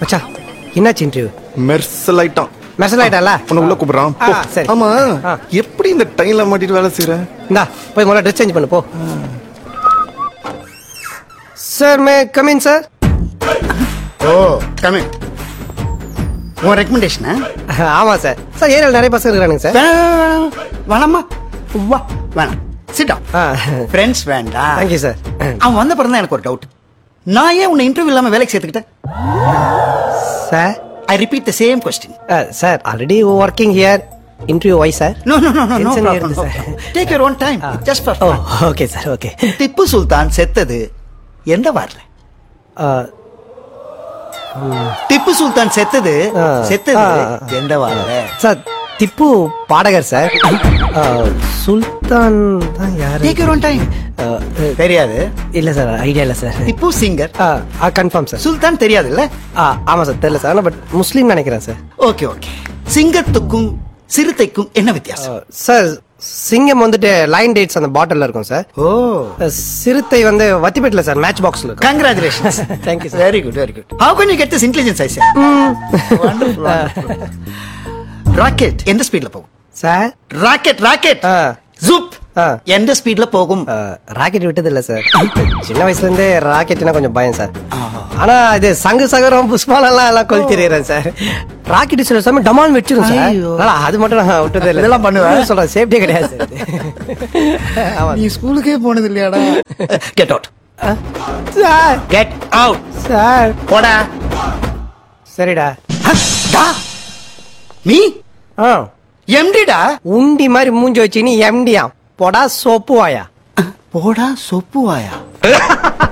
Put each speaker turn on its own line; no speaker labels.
மச்சான் என்னாச்சு இன்டர்வியூ
மெர்சல் ஆயிட்டான்
மெசல் ஆயிட்டல
உன்னை உள்ள கூப்பிடுறான் போ.
ஆ, சரி.
ஆமா
ஆ.
எப்படி இந்த டைம்ல மாட்டிட்டு வேலை செய்யற
இந்தா போய் முதல்ல ட்ரெஸ் சேஞ்ச் பண்ணு போ sir may come in sir
oh coming உன் ரெக்கமெண்டேஷனா
ஆமா சார் சார் ஏரியாவில் நிறைய பசங்க இருக்கிறானுங்க சார்
வேணாமா வா வேணாம் சிட்டா
ஆ
ஃப்ரெண்ட்ஸ் வேண்டாம்
தேங்க்யூ சார்
அவன் வந்த பிறகு தான் எனக்கு ஒரு டவுட் நான் ஏன் உன்னை இன்டர்வியூ இல்லாம வேலைக்கு சேர்த்துக்கிட்டேன்
sir
I repeat the same question
sir already working here interview why sir
no no no no no
Tension
problem
ஏறுது, sir.
Take your own time just for
oh okay sir okay
Tipu Sultan செத்தது எந்த வாரில் திப்பு சுல்தான் செத்தது
ஆ.
செத்தது
ஆ.
எந்த வாரில்
sir Tipu பாடகர் sir Sultan தான் யாரு
take your own time
Uh, uh,
தெரியாது
இல்ல சார் ஐடியா இல்ல sir
Tipu singer
confirm sir
Sultan தெரியாது இல்ல
ஆமா சார் தெரியல சார் பட் முஸ்லீம் நினைக்கிறேன் சார்
ஓகே ஓகே சிங்கத்துக்கும் சிறுத்தைக்கும் என்ன வித்தியாசம்
சார் சிங்கம் வந்துட்டு லைன் டேட்ஸ் அந்த பாட்டில்ல இருக்கும் சார்
ஓ
சிறுத்தை வந்து வத்திப்பேட்டில் சார் மேட்ச் பாக்ஸ்ல இருக்கும்
congratulations
Thank you, sir.
Very good very good how can you get this intelligence I sir rocket எந்த ஸ்பீட்ல போகும்
சார்
ராக்கெட் ராக்கெட்
ஆ.
ஜூப்
ஆ.
எந்த ஸ்பீட்ல போகும்
ராக்கெட் விட்டது இல்ல சார் சின்ன வயசுல இருந்தே ராக்கெட்னா கொஞ்சம் பயம் சார் ஆனா இது சங்கு சகரம் புஷ்பாலெல்லாம் எல்லாம் கொல் தெரியுறேன் சார் ராக்கெட் சில சமயம் டமால் வச்சிரும் சார்
ஐயோ.
அதனால அது மட்டும் நான் விட்டதே இல்லை
இதெல்லாம் பண்ணுவேன்.
சொல்றேன் சேஃப்டியே கிடையாது சார் ஆமா
நீ ஸ்கூலுக்கே போனது இல்லையாடா get out
sir
get out
sir
போடா
சரிடா
டா மீ
ஆ
எம்டிடா
உண்டி மாதிரி மூஞ்சி வச்சு நீ எம்டியா போடா சோப்பு வாயா
போடா சொப்பு வாயா